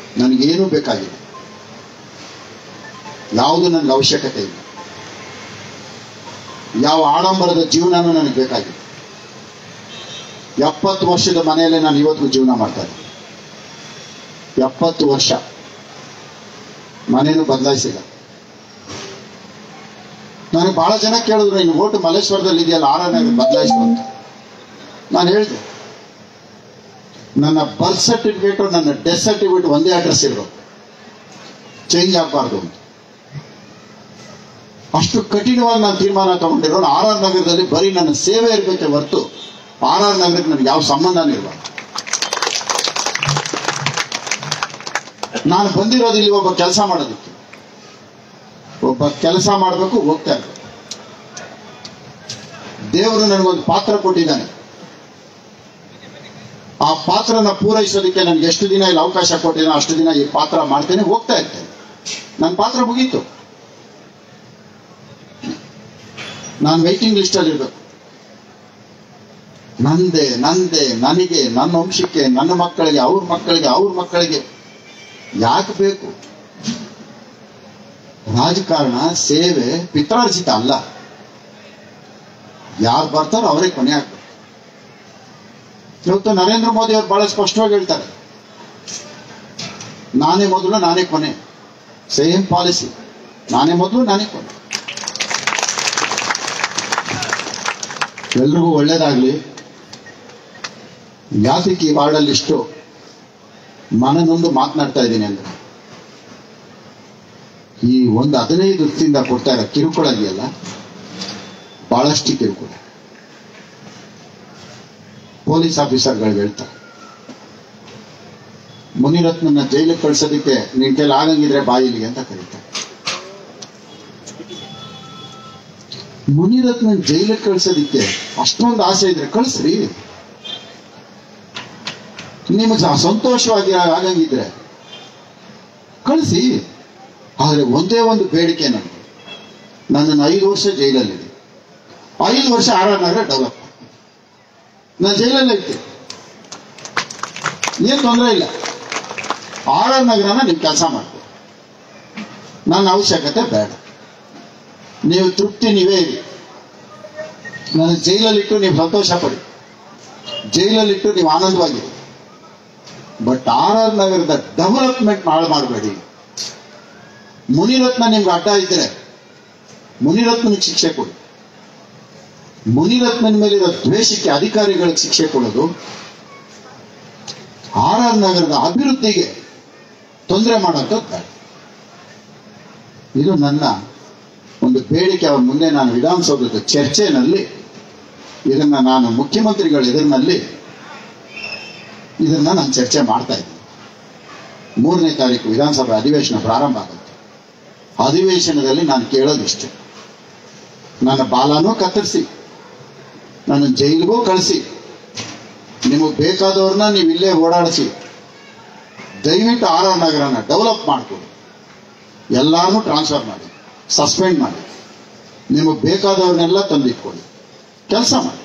ನನಗೇನೂ ಬೇಕಾಗಿಲ್ಲ ಯಾವುದು ನನಗೆ ಅವಶ್ಯಕತೆ ಇಲ್ಲ ಯಾವ ಆಡಂಬರದ ಜೀವನನೂ ನನಗೆ ಬೇಕಾಗಿಲ್ಲ ಎಪ್ಪತ್ತು ವರ್ಷದ ಮನೆಯಲ್ಲೇ ನಾನು ಇವತ್ತಿಗೂ ಜೀವನ ಮಾಡ್ತಾ ಇದ್ದೀನಿ ಎಪ್ಪತ್ತು ವರ್ಷ ಮನೇನು ಬದಲಾಯಿಸಿಲ್ಲ ನನಗೆ ಬಹಳ ಜನ ಕೇಳಿದ್ರು ನೀನು ಓಟು ಮಲ್ಲೇಶ್ವರದಲ್ಲಿ ಇದೆಯಲ್ಲ ಆರನೇ ಬದಲಾಯಿಸು ಅಂತ ನಾನು ಹೇಳಿದೆ ನನ್ನ ಬರ್ತ್ ಸರ್ಟಿಫಿಕೇಟು ನನ್ನ ಡೆತ್ ಸರ್ಟಿಫಿಕೇಟ್ ಒಂದೇ ಅಡ್ರೆಸ್ ಇರಬೇಕು ಚೇಂಜ್ ಆಗಬಾರ್ದು ಅಂತ ಅಷ್ಟು ಕಠಿಣವಾಗಿ ನಾನು ತೀರ್ಮಾನ ತಗೊಂಡಿರೋನು ಆರ್ ಆರ್ ನಗರದಲ್ಲಿ ಬರೀ ನನ್ನ ಸೇವೆ ಇರಬೇಕೆ ಹೊರತು ಆರ್ ಆರ್ ನಗರಕ್ಕೆ ನನಗೆ ಯಾವ ಸಂಬಂಧನೂ ಇರಬಾರ್ದು ನಾನು ಬಂದಿರೋದು ಇಲ್ಲಿ ಒಬ್ಬ ಕೆಲಸ ಮಾಡೋದಕ್ಕೆ ಒಬ್ಬ ಕೆಲಸ ಮಾಡಬೇಕು ಹೋಗ್ತಾ ಇರ್ಬೇಕು ದೇವರು ನನಗೊಂದು ಪಾತ್ರ ಕೊಟ್ಟಿದ್ದಾನೆ ಆ ಪಾತ್ರನ ಪೂರೈಸೋದಕ್ಕೆ ನನಗೆ ಎಷ್ಟು ದಿನ ಇಲ್ಲಿ ಅವಕಾಶ ಕೊಟ್ಟಿದ್ದಾನೆ ಅಷ್ಟು ದಿನ ಈ ಪಾತ್ರ ಮಾಡ್ತೇನೆ ಹೋಗ್ತಾ ಇರ್ತೇನೆ ನನ್ನ ಪಾತ್ರ ಮುಗೀತು ನಾನು ವೈಟಿಂಗ್ ಲಿಸ್ಟಲ್ಲಿ ಇರಬೇಕು ನಂದೆ ನಂದೆ ನನಗೆ ನನ್ನ ವಂಶಕ್ಕೆ ನನ್ನ ಮಕ್ಕಳಿಗೆ ಅವ್ರ ಮಕ್ಕಳಿಗೆ ಅವ್ರ ಮಕ್ಕಳಿಗೆ ಯಾಕೆ ಬೇಕು ರಾಜಕಾರಣ ಸೇವೆ ಪಿತ್ರಾರ್ಜಿತ ಅಲ್ಲ ಯಾರು ಬರ್ತಾರೋ ಅವರೇ ಕೊನೆ ಆಗ್ಬೇಕು ಇವತ್ತು ನರೇಂದ್ರ ಮೋದಿ ಅವರು ಬಹಳ ಸ್ಪಷ್ಟವಾಗಿ ಹೇಳ್ತಾರೆ ನಾನೇ ಮೊದಲು ನಾನೇ ಕೊನೆ ಸೇಮ್ ಪಾಲಿಸಿ ನಾನೇ ಮೊದಲು ನಾನೇ ಕೊನೆ ಎಲ್ರಿಗೂ ಒಳ್ಳೇದಾಗ್ಲಿ ಯಾತಕ್ಕೆ ಈ ವಾರ್ಡಲ್ಲಿ ಇಷ್ಟು ಮನನೊಂದು ಮಾತನಾಡ್ತಾ ಇದ್ದೀನಿ ಅಂದ್ರೆ ಈ ಒಂದು ಹದಿನೈದು ವರ್ಷದಿಂದ ಕೊಡ್ತಾ ಇರೋ ಕಿರುಕುಳ ಇದೆಯಲ್ಲ ಬಹಳಷ್ಟು ಕಿರುಕುಳ ಪೊಲೀಸ್ ಆಫೀಸರ್ಗಳು ಹೇಳ್ತಾರೆ ಮುನಿರತ್ನನ್ನ ಜೈಲಿಗೆ ಕಳ್ಸೋದಕ್ಕೆ ನಿನ್ ಕೈಲಿ ಆಗಂಗಿದ್ರೆ ಬಾಯಿಲಿಗೆ ಅಂತ ಕರೀತಾರೆ ಮುನಿರತ್ನ ಜೈಲಿಗೆ ಕಳ್ಸೋದಿಕ್ಕೆ ಅಷ್ಟೊಂದು ಆಸೆ ಇದ್ರೆ ಕಳಿಸ್ರಿ ನಿಮಗೆ ಸಂತೋಷವಾಗಿ ಆಗಂಗಿದ್ರೆ ಕಳಿಸಿ ಆದರೆ ಒಂದೇ ಒಂದು ಬೇಡಿಕೆ ನನಗೆ ನನ್ನನ್ನು ಐದು ವರ್ಷ ಜೈಲಲ್ಲಿದೆ ಐದು ವರ್ಷ ಆರ್ ಆರ್ ನಗರ ಡೆವಲಪ್ ನಾನು ಜೈಲಲ್ಲೇ ಇರ್ತೀನಿ ಏನು ತೊಂದರೆ ಇಲ್ಲ ಆರ್ ಆರ್ ನಗರನ ನೀವು ಕೆಲಸ ಮಾಡ್ತೀವಿ ನನ್ನ ಅವಶ್ಯಕತೆ ಬೇಡ ನೀವು ತೃಪ್ತಿ ನೀವೇ ಇರಿ ನನ್ನ ಜೈಲಲ್ಲಿಟ್ಟು ನೀವು ಸಂತೋಷ ಪಡಿ ಜೈಲಲ್ಲಿಟ್ಟು ನೀವು ಆನಂದವಾಗಿರಿ ಬಟ್ ಆರ್ ಆರ್ ನಗರದ ಡೆವಲಪ್ಮೆಂಟ್ ಹಾಳು ಮಾಡಬೇಡಿ ಮುನಿರತ್ನ ನಿಮ್ಗೆ ಅಡ್ಡ ಇದ್ರೆ ಮುನಿರತ್ನನಿಗೆ ಶಿಕ್ಷೆ ಕೊಡಿ ಮುನಿರತ್ನನ ಮೇಲಿರೋ ದ್ವೇಷಕ್ಕೆ ಅಧಿಕಾರಿಗಳಿಗೆ ಶಿಕ್ಷೆ ಕೊಡೋದು ಆರ್ ಆರ್ ನಗರದ ಅಭಿವೃದ್ಧಿಗೆ ತೊಂದರೆ ಮಾಡೋಂಥದ್ದು ಬೇಡ ಇದು ನನ್ನ ಒಂದು ಬೇಡಿಕೆ ಅವರ ಮುಂದೆ ನಾನು ವಿಧಾನಸೌಧದ ಚರ್ಚೆನಲ್ಲಿ ಇದನ್ನ ನಾನು ಮುಖ್ಯಮಂತ್ರಿಗಳ ಎದುರಿನಲ್ಲಿ ಇದನ್ನ ನಾನು ಚರ್ಚೆ ಮಾಡ್ತಾ ಇದ್ದೀನಿ ಮೂರನೇ ತಾರೀಕು ವಿಧಾನಸಭೆ ಅಧಿವೇಶನ ಪ್ರಾರಂಭ ಆಗುತ್ತೆ ಅಧಿವೇಶನದಲ್ಲಿ ನಾನು ಕೇಳೋದಿಷ್ಟೇ ನನ್ನ ಬಾಲನೂ ಕತ್ತರಿಸಿ ನನ್ನ ಜೈಲಿಗೂ ಕಳಿಸಿ ನಿಮಗೆ ಬೇಕಾದವ್ರನ್ನ ನೀವು ಇಲ್ಲೇ ಓಡಾಡಿಸಿ ದಯವಿಟ್ಟು ಆರ್ ಆರ್ ನಗರನ ಡೆವಲಪ್ ಮಾಡಿಕೊಡಿ ಎಲ್ಲಾರನ್ನೂ ಟ್ರಾನ್ಸ್ಫರ್ ಮಾಡಿ ಸಸ್ಪೆಂಡ್ ಮಾಡಿ ನಿಮಗೆ ಬೇಕಾದವ್ರನ್ನೆಲ್ಲ ತಂದಿಟ್ಕೊಳ್ಳಿ ಕೆಲಸ ಮಾಡಿ